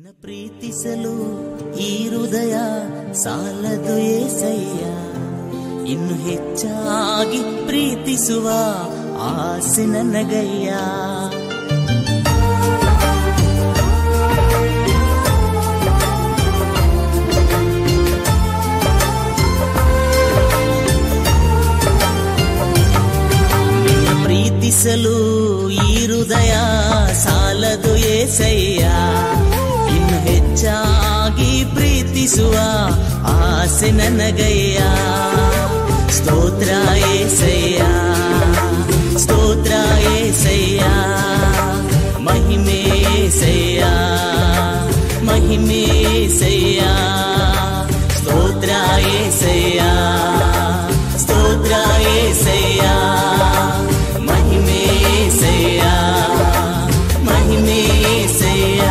ಪ್ರೀತಿಸಲು ಈ ಹೃದಯ ಸಾಲದು ಏಸಯ್ಯ ಇನ್ನು ಹೆಚ್ಚಾಗಿ ಪ್ರೀತಿಸುವ ಆಸೆ ನನಗಯ್ಯ ನಿನ್ನ ಪ್ರೀತಿಸಲು ಈ ಹೃದಯ ಸಾಲದು ಏಸಯ್ಯ ಇನ್ನು ಹೆಚ್ಚಾಗಿ ಪ್ರೀತಿಸುವ ಆಸೆ ನನಗಯ್ಯ ಸ್ತೋತ್ರ ಏಸಯ್ಯ ಸ್ತೋತ್ರ ಏಸಯ್ಯ ಮಹಿಮೆ ಏಸಯ್ಯ ಮಹಿಮೆ ಏಸಯ್ಯ ಸ್ತೋತ್ರ ಏಸಯ್ಯ ಸ್ತೋತ್ರ ಏಸಯ್ಯ ಮಹಿಮೆ ಏಸಯ್ಯ ಮಹಿಮೆ ಏಸಯ್ಯ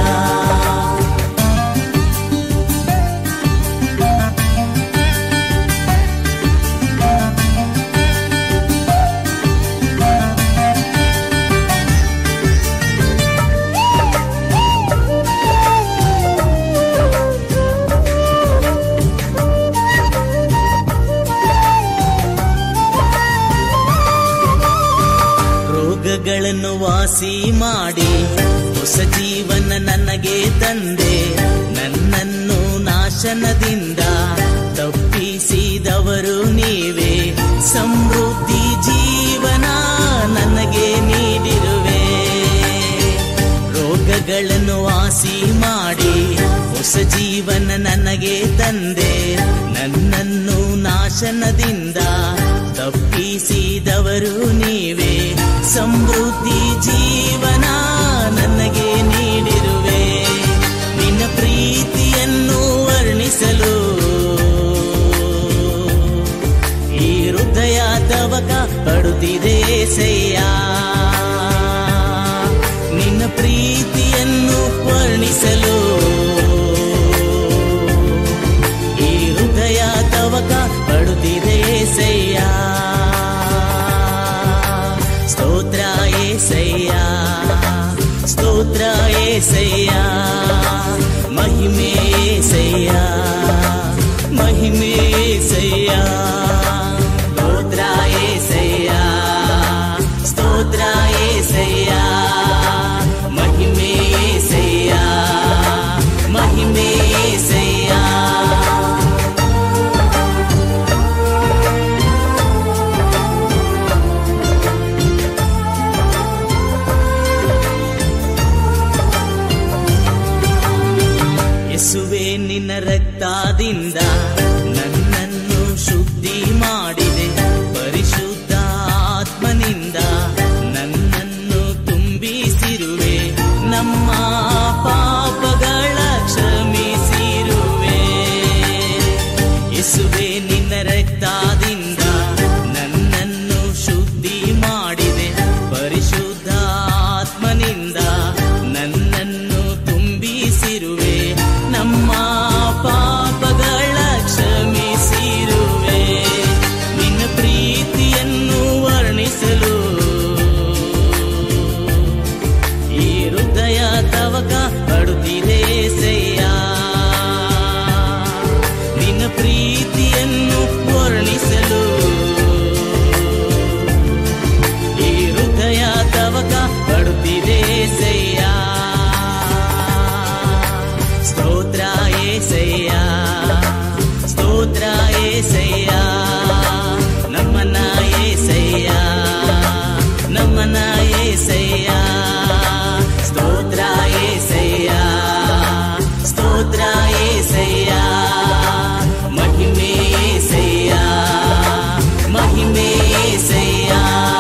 ರೋಗಗಳನ್ನು ವಾಸಿ ಮಾಡಿ ಹೊಸ ಜೀವನ ನನಗೆ ತಂದೆ ನನ್ನನ್ನು ನಾಶನದಿಂದ ತಪ್ಪಿಸಿದವರು ನೀವೇ ಸಮೃದ್ಧಿ ಜೀವನ ನನಗೆ ನೀಡಿರುವೆ ರೋಗಗಳನ್ನು ವಾಸಿ ಮಾಡಿ ಹೊಸ ಜೀವನ ನನಗೆ ತಂದೆ ನನ್ನನ್ನು ನಾಶನದಿಂದ ತಪ್ಪಿಸಿದವರು ನೀವೇ ಸಮೃದ್ಧಿ ಜೀವನ ನನಗೆ ನೀಡಿರುವೆ ನಿನ್ನ ಪ್ರೀತಿಯನ್ನು ವರ್ಣಿಸಲು ಈ ಹೃದಯ ತವಕ ಪಡುತ್ತಿದೆ ಸಯ್ಯ ನಿನ್ನ ಪ್ರೀತಿಯನ್ನು ವರ್ಣಿಸಲು ಈ ಹೃದಯ ತವಕ ಪಡುತ್ತಿದೆ ಸಯ್ಯ ಸ್ತೋತ್ರ ಏಸಯ್ಯ ಸ್ತೋತ್ರ ಏಸಯ್ಯ ಮಹಿಮೆ ಏಸಯ್ಯ ಮಹಿಮೆ ಏಸಯ್ಯ ಸ್ತೋತ್ರ ಏಸಯ್ಯ ಸ್ತೋತ್ರ ಏಸಯ್ಯ ಮಹಿಮೆ ಏಸಯ್ಯ ಮಹಿಮೆ ಏಸಯ್ಯ ಯೇಸುವೆ ನಿನ್ನ ರಕ್ತದಿಂದ ನನ್ನನ್ನು ಶುದ್ಧಿ ಮಾಡಿದೆ ಪರಿಶುದ್ಧ ಆತ್ಮನಿಂದ ನನ್ನನ್ನು ತುಂಬಿಸಿರುವೆ ನಮ್ಮ ಪಾಪಗಳ ಕ್ಷಮಿಸಿರುವೆ ಯೇಸುವೆ ನಿನ್ನ ರಕ್ತದಿಂದ ನನ್ನನ್ನು ಶುದ್ಧಿ ಮಾಡಿದೆ ಪರಿಶುದ್ಧ ಆತ್ಮನಿಂದ ನನ್ನನ್ನು ತುಂಬಿಸಿರುವೆ ನಮ್ಮ ಪಾಪಗಳ ಕ್ಷಮಿಸಿರುವೆ ನಿನ್ನ ಪ್ರೀತಿಯನ್ನು ವರ್ಣಿಸಲು ಈ ಹೃದಯ ತವಕ ಪಡುತ್ತಿದೆ ಸಯ್ಯ ನಿನ್ನ ಪ್ರೀತಿಯನ್ನು ವರ್ಣಿಸಲು ಈ ಹೃದಯ ತವಕ ಪಡುತ್ತಿದೆ ಸಯ್ಯ ಸ್ತೋತ್ರ ಏಸಯ್ಯ ಸ್ತೋತ್ರ ಏಸಯ್ಯ ನಮ್ಮನ ಏಸಯ್ಯ ನಮ್ಮನ ಏಸಯ್ಯ ಸ್ತೋತ್ರ ಏಸಯ್ಯ ಸ್ತೋತ್ರ ಏಸಯ್ಯ ಮಹಿಮೆ ಏಸಯ್ಯ ಮಹಿಮೆ ಏಸಯ್ಯ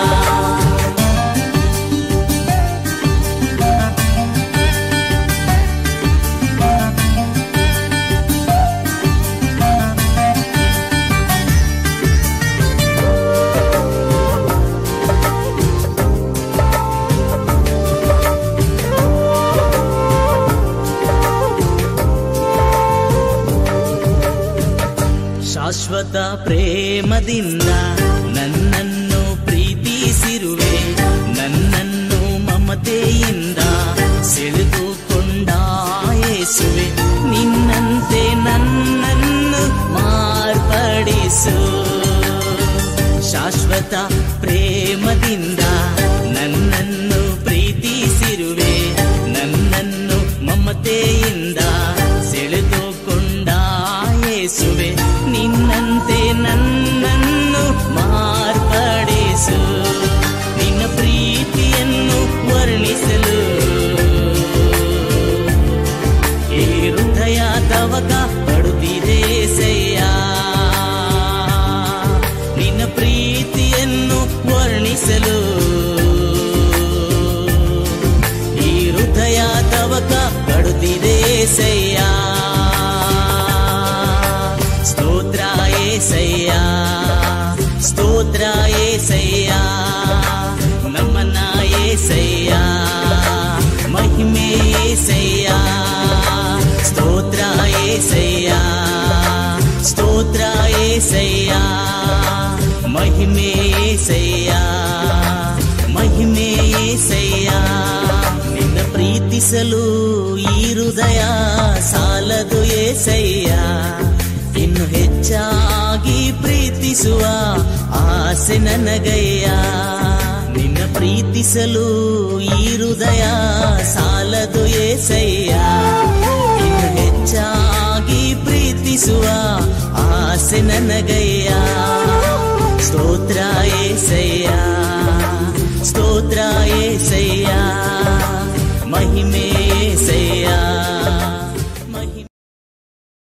ಶಾಶ್ವತ ಪ್ರೇಮದಿಂದ ನನ್ನನ್ನು ಪ್ರೀತಿಸಿರುವೆ ನನ್ನನ್ನು ಮಮತೆಯಿಂದ ಸೆಳೆದುಕೊಂಡ ಯೇಸುವೆ ಶಾಶ್ವತ ಪ್ರೇಮದಿಂದ ನನ್ನನ್ನು ಪ್ರೀತಿಸಿರುವೆ ನನ್ನನ್ನು ಮಮತೆಯಿಂದ ಸೆಳೆದುಕೊಂಡ ಯೇಸುವೆ ನಿನ್ನಂತೆ ನನ್ನನ್ನು ಮಾರ್ಪಡಿಸು ನಿನ್ನ ಪ್ರೀತಿಯನ್ನು ವರ್ಣಿಸಲು ಈ ಹೃದಯ ತವಕ ಪಡುತ್ತಿದೆ ಸಯ್ಯ ನಿನ್ನ ಪ್ರೀತಿಯನ್ನು ವರ್ಣಿಸಲು ಈ ಹೃದಯ ತವಕ ಪಡುತ್ತಿದೆ ಸಯ್ಯ ಸ್ತೋತ್ರ ಏಸಯ್ಯ ಸ್ತೋತ್ರ ಏಸಯ್ಯ ನಮ್ಮನ್ನ ಏಸಯ್ಯ ಮಹಿಮೆ ಏಸಯ್ಯ ಸ್ತೋತ್ರ ಏಸಯ್ಯ ಸ್ತೋತ್ರ ಏಸಯ್ಯ ಮಹಿಮೆ ಏಸಯ್ಯ ಮಹಿಮೆ ಏಸಯ್ಯ ನಿನ್ನ ಪ್ರೀತಿಸಲು ಈ ಹೃದಯ ಸಾಲದು ಏಸಯ್ಯ ಇನ್ನು ಹೆಚ್ಚಾಗಿ ಪ್ರೀತಿಸುವ ಆಸೆ ನನಗಯ್ಯ ನಿನ್ನ ಪ್ರೀತಿಸಲು ಈ ಹೃದಯ ಸಾಲದು ಏಸಯ್ಯ ಇನ್ನು ಹೆಚ್ಚಾಗಿ ಪ್ರೀತಿಸುವ ಆಸೆ ನನಗಯ್ಯ ಸ್ತೋತ್ರ ಏಸಯ್ಯ ಸ್ತೋತ್ರ ಏಸಯ್ಯ ಮಹಿಮೆ ಏಸಯ್ಯ